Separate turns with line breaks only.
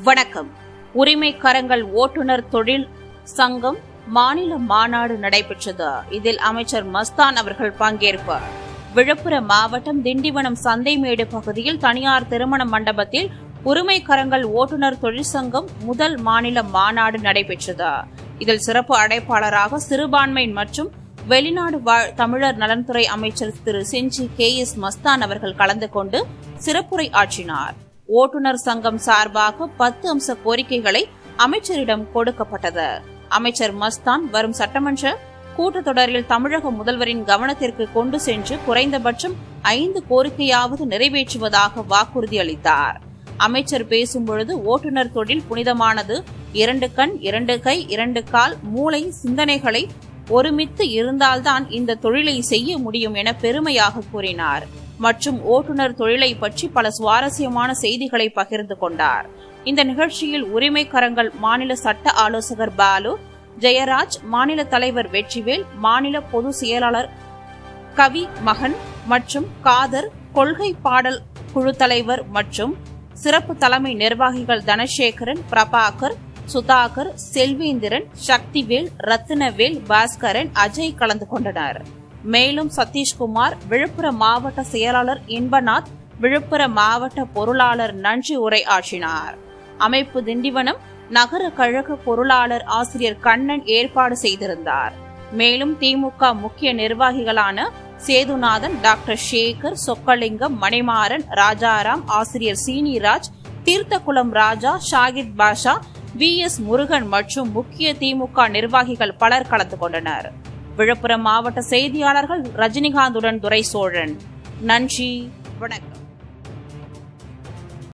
வணக்கம் உரிமை கரங்கள் ஓட்டுநர் தொழில் சங்கம் மாநில மாநாடு நடைபெற்றது இதில் அமைச்சர் மஸ்தான் அவர்கள் பங்கேற்பார் விழுப்புரம் மாவட்டம் திண்டிவனம் சந்தைமேடு பகுதியில் தனியார் திருமண மண்டபத்தில் உரிமை கரங்கள் ஓட்டுநர் தொழிற்சங்கம் முதல் மாநில மாநாடு நடைபெற்றது இதில் சிறப்பு அழைப்பாளராக சிறுபான்மை மற்றும் வெளிநாடு வாழ் தமிழர் நலன்துறை அமைச்சர் திரு செஞ்சி கே எஸ் மஸ்தான் அவர்கள் கலந்து கொண்டு சிறப்புரை ஆற்றினார் ஓட்டுநர் சங்கம் சார்பாக பத்து அம்ச கோரிக்கைகளை அமைச்சரிடம் கொடுக்கப்பட்டது அமைச்சர் மஸ்தான் வரும் சட்டமன்ற கூட்டத்தொடரில் தமிழக முதல்வரின் கவனத்திற்கு கொண்டு சென்று குறைந்தபட்சம் ஐந்து கோரிக்கையாவது நிறைவேற்றுவதாக வாக்குறுதி அளித்தார் அமைச்சர் பேசும்பொழுது ஓட்டுநர் தொழில் புனிதமானது இரண்டு கண் இரண்டு கை இரண்டு கால் மூளை சிந்தனைகளை ஒருமித்து இருந்தால்தான் இந்த தொழிலை செய்ய முடியும் என பெருமையாக கூறினார் மற்றும் ஓட்டுநர் தொழிலை பற்றி பல சுவாரஸ்யமான செய்திகளை பகிர்ந்து கொண்டார் இந்த நிகழ்ச்சியில் உரிமை கரங்கள் மாநில சட்ட ஆலோசகர் பாலு ஜெயராஜ் மாநில தலைவர் வெற்றிவேல் மாநில பொதுச் செயலாளர் கவி மகன் மற்றும் காதர் கொள்கை பாடல் குழு தலைவர் மற்றும் சிறப்பு தலைமை நிர்வாகிகள் தனசேகரன் பிரபாகர் சுதாகர் செல்வேந்திரன் சக்திவேல் ரத்தினவேல் பாஸ்கரன் அஜய் கலந்து கொண்டனர் மேலும் சதீஷ்குமார் விழுப்புரம் மாவட்ட செயலாளர் இன்பநாத் விழுப்புரம் மாவட்ட பொருளாளர் நன்றி உரை ஆற்றினார் அமைப்பு திண்டிவனம் நகர கழக பொருளாளர் ஆசிரியர் கண்ணன் ஏற்பாடு செய்திருந்தார் மேலும் திமுக முக்கிய நிர்வாகிகளான சேதுநாதன் டாக்டர் சேகர் சொக்கலிங்கம் மணிமாறன் ராஜாராம் ஆசிரியர் சீனிராஜ் தீர்த்தகுளம் ராஜா ஷாகித் பாஷா வி எஸ் முருகன் மற்றும் முக்கிய திமுக நிர்வாகிகள் பலர் கலந்து கொண்டனர் விழுப்புரம் மாவட்ட செய்தியாளர்கள் ரஜினிகாந்துடன் துரை சோழன் நன்றி வணக்கம்